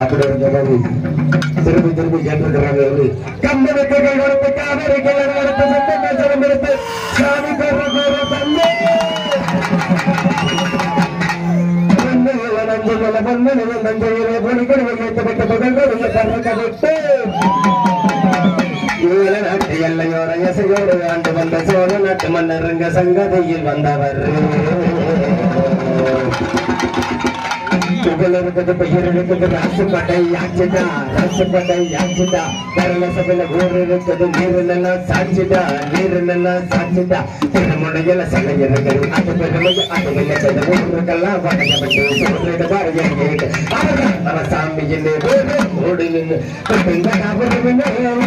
அப்படி ஒரு ஜனதி திரும்பி திரும்பி கேட்டிருக்கிறாங்க எப்படி கம்பனுக்கு கை கொடுத்து காவிரிக்கு என எடுத்து சத்தம் பேசலும் எடுத்து சாமி கோர கோர தந்தை நஞ்சுகள பொன்மனித நஞ்சையிலே பொலிக்கொடி வைக்கப்பட்ட புகழ்கொடிய பறக்கவிட்டு ஈழ நாட்டு எல்லையோர இசையோடு ஆண்டு வந்த சோழ நாட்டு மன்னருங்க சங்கதியில் வந்தவர் புகழ் இருக்குது பெயர் இருக்குது ராசுப்பட்டை யாச்சிட்டா ராசுப்பட்டை யாச்சிட்டா கரல சபையில ஊர் இருக்குது நீர் நல்லா சாட்சிட்டா நீர் நல்லா சாட்சிட்டா திருமுனையில சிலை இருக்குது அது பெருமை அது நினைச்சது ஊருக்கெல்லாம் படைக்கப்பட்டு சொல்றது பாருங்க கேட்டு அவ சாமியின் ஓடி நின்று பெண்க காப்பது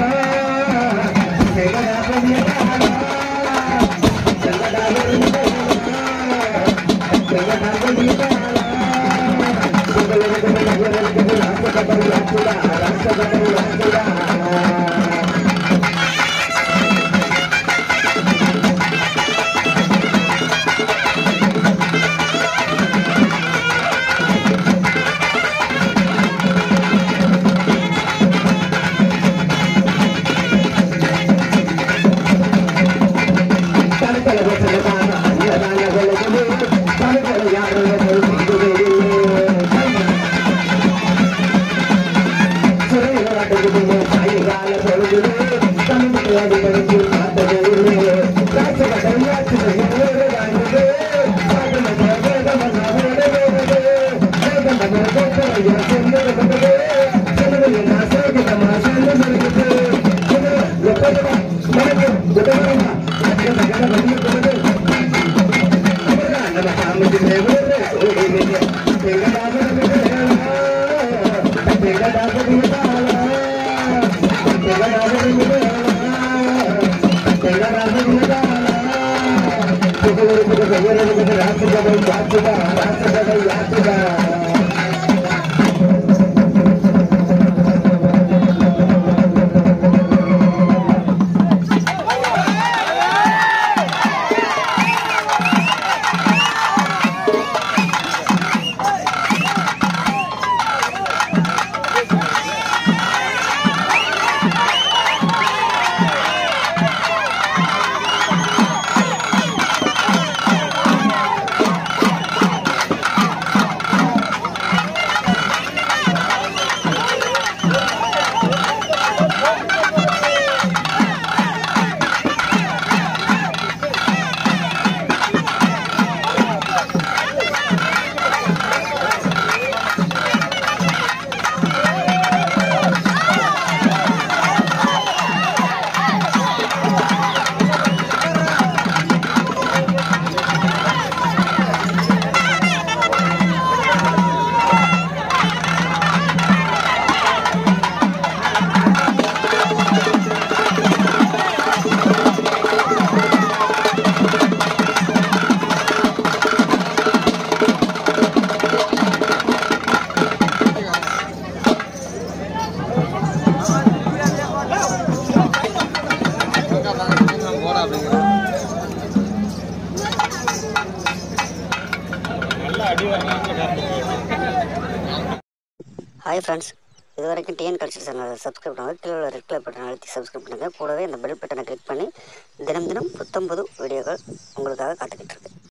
ஹாய் ஃப்ரெண்ட்ஸ் இது வரைக்கும் டிஎன் கல்ச்சர் சேனலை சப்ஸ்கிரைப் பண்ணுங்கள் கீழே உள்ள ரெட் கலர் பட்டன் அழுத்தி சப்ஸ்கிரைப் பண்ணுங்கள் கூடவே இந்த பெல் பட்டனை கிளிக் பண்ணி தினம் தினம் புத்தம் புது வீடியோக்கள் உங்களுக்காக காத்துக்கிட்டு இருக்கு